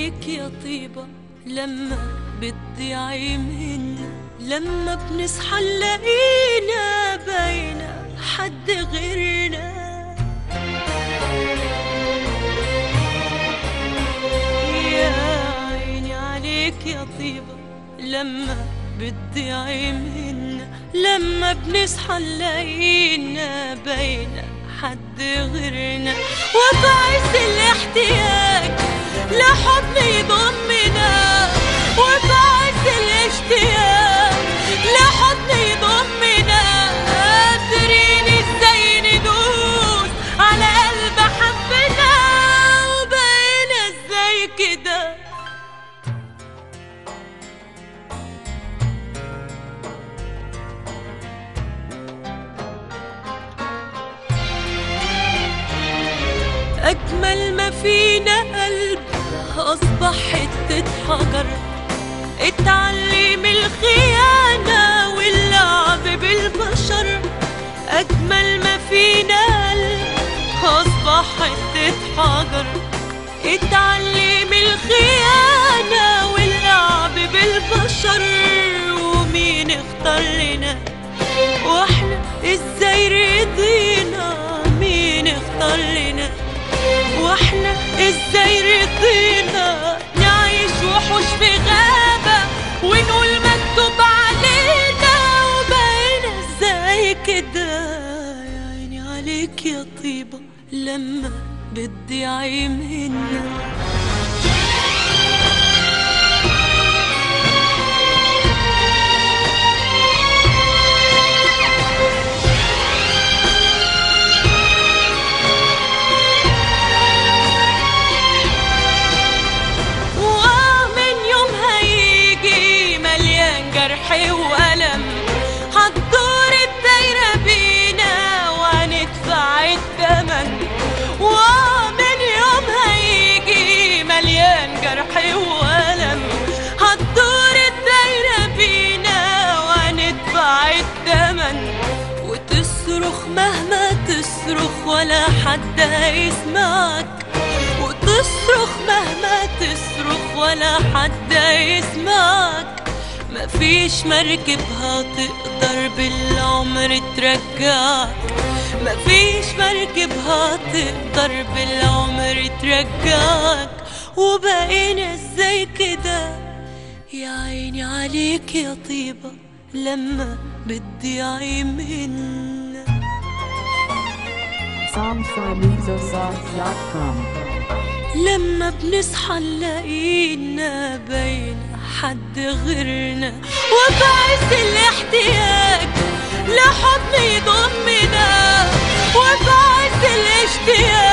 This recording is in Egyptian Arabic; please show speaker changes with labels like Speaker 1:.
Speaker 1: عليك يا طيبة لما بتضيع منا لما بنصحى نلاقينا باينة حد غيرنا يا عيني عليك يا طيبة لما بتضيع منا لما بنصحى نلاقينا باينة حد غيرنا وفي عز الاحتياج لحضن يضمنا وفي عز الاشتياق لحضن يضمنا قادرين ازاي ندوس على قلب حبنا وبقينا ازاي كده أجمل ما فينا قلب أصبح حتة حجر اتعلم الخيانة واللعب بالبشر أجمل ما فينا قلب أصبح حتة حجر اتعلم الخيانة واللعب بالبشر ومين اختار لنا واحنا ازاي رضينا مين اختار لنا واحنا ازاي رضينا نعيش وحوش في غابة ونقول مكتوب علينا وبقينا ازاي كده يا عيني عليك يا طيبة لما بتضيعي منا ومن يوم هيجي مليان جرح وألم هتدور الدايرة بينا وهندفع التمن ومن يوم هيجي مليان جرح وألم هتدور الدايرة بينا وهندفع التمن وتصرخ مهما تصرخ ولا حد هيسمعك وتصرخ مهما تصرخ ولا حد يسمعك مفيش مركب هتقدر بالعمر ترجعك مفيش مركب هتقدر بالعمر ترجعك وبقينا ازاي كده يا عيني عليك يا طيبة لما بتضيعي منا
Speaker 2: SongSimusoSongs.com
Speaker 1: لما بنصحى نلاقينا باين حد غيرنا وفي عز الاحتياج لحضن يضمنا وفي عز الاشتياق